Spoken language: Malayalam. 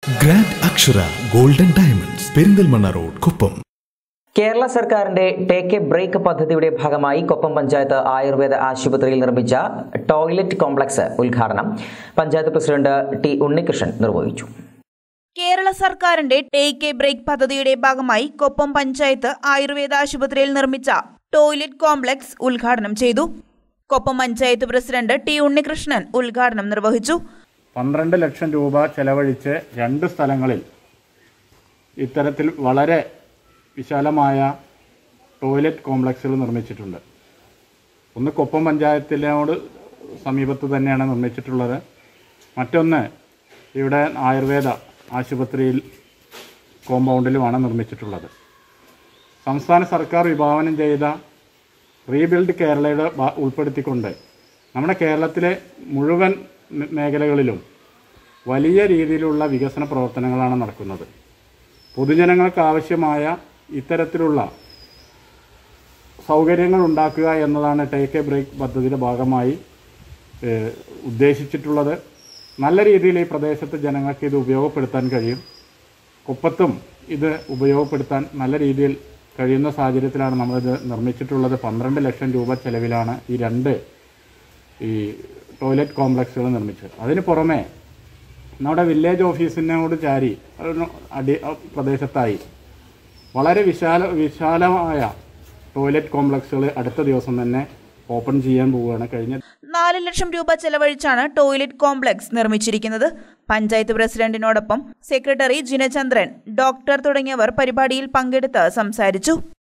grand Akshara golden diamonds Perinthalmanna road Kuppam Kerala സർക്കാരിന്റെ ടേക്ക് എ ബ്രേക്ക് പദ്ധതിയുടെ ഭാഗമായി കൊപ്പം പഞ്ചായത്ത് ആയുർവേദ ആശുപത്രിയിൽ നിർമ്മിച്ച ടോയ്ലറ്റ് കോംപ്ലക്സ് ഉദ്ഘാടനം പഞ്ചായത്ത് പ്രസിഡന്റ് ടി ഉണ്ണികൃഷ്ണൻ നിർവഹിച്ചു കേരള സർക്കാരിന്റെ ടേക്ക് എ ബ്രേക്ക് പദ്ധതിയുടെ ഭാഗമായി കൊപ്പം പഞ്ചായത്ത് ആയുർവേദ ആശുപത്രിയിൽ നിർമ്മിച്ച ടോയ്ലറ്റ് കോംപ്ലക്സ് ഉദ്ഘാടനം ചെയ്തു കൊപ്പം പഞ്ചായത്ത് പ്രസിഡന്റ് ടി ഉണ്ണികൃഷ്ണൻ ഉദ്ഘാടനം നിർവഹിച്ചു പന്ത്രണ്ട് ലക്ഷം രൂപ ചെലവഴിച്ച് രണ്ട് സ്ഥലങ്ങളിൽ ഇത്തരത്തിൽ വളരെ വിശാലമായ ടോയ്ലറ്റ് കോംപ്ലക്സുകൾ നിർമ്മിച്ചിട്ടുണ്ട് ഒന്ന് കൊപ്പം പഞ്ചായത്തിനോട് സമീപത്ത് തന്നെയാണ് നിർമ്മിച്ചിട്ടുള്ളത് മറ്റൊന്ന് ഇവിടെ ആയുർവേദ ആശുപത്രിയിൽ കോമ്പൗണ്ടിലുമാണ് നിർമ്മിച്ചിട്ടുള്ളത് സംസ്ഥാന സർക്കാർ വിഭാവനം ചെയ്ത റീബിൽഡ് കേരളയുടെ ഭാ- ഉൾപ്പെടുത്തിക്കൊണ്ട് നമ്മുടെ കേരളത്തിലെ മുഴുവൻ മേ- മേഖലകളിലും വലിയ രീതിയിലുള്ള വികസന പ്രവർത്തനങ്ങളാണ് നടക്കുന്നത് പൊതുജനങ്ങൾക്ക് ആവശ്യമായ ഇത്തരത്തിലുള്ള സൗകര്യങ്ങൾ ഉണ്ടാക്കുക എന്നതാണ് ടേക്ക് എ ബ്രേക്ക് പദ്ധതിയുടെ ഭാഗമായി ഏഹ്, ഉദ്ദേശിച്ചിട്ടുള്ളത് നല്ല രീതിയിൽ ഈ പ്രദേശത്ത് ജനങ്ങൾക്ക് ഇത് ഉപയോഗപ്പെടുത്താൻ കഴിയും കുപ്പത്തും ഇത് ഉപയോഗപ്പെടുത്താൻ നല്ല രീതിയിൽ കഴിയുന്ന സാഹചര്യത്തിലാണ് നമ്മളിത് നിർമ്മിച്ചിട്ടുള്ളത് പന്ത്രണ്ട് ലക്ഷം രൂപ ചെലവിലാണ് ഈ രണ്ട് ഈ ടോയ്ലറ്റ് കോംപ്ലക്സുകൾ നിർമ്മിച്ചത് അതിന് പുറമെ നമ്മുടെ വില്ലേജ് ഓഫീസിനോട് ചാരി ഒരു അടി പ്രദേശത്തായി വളരെ വിശാല വിശാലമായ ടോയ്ലറ്റ് കോംപ്ലക്സുകൾ അടുത്ത ദിവസം തന്നെ ഓപ്പൺ ചെയ്യാൻ പോവുകയാണ് കഴിഞ്ഞ നാല് ലക്ഷം രൂപ ചെലവഴിച്ചാണ് ടോയ്ലറ്റ് കോംപ്ലക്സ് നിർമ്മിച്ചിരിക്കുന്നത് പഞ്ചായത്ത് പ്രസിഡന്റിനോടൊപ്പം സെക്രട്ടറി ജിനചന്ദ്രൻ ഡോക്ടർ തുടങ്ങിയവർ പരിപാടിയിൽ പങ്കെടുത്ത് സംസാരിച്ചു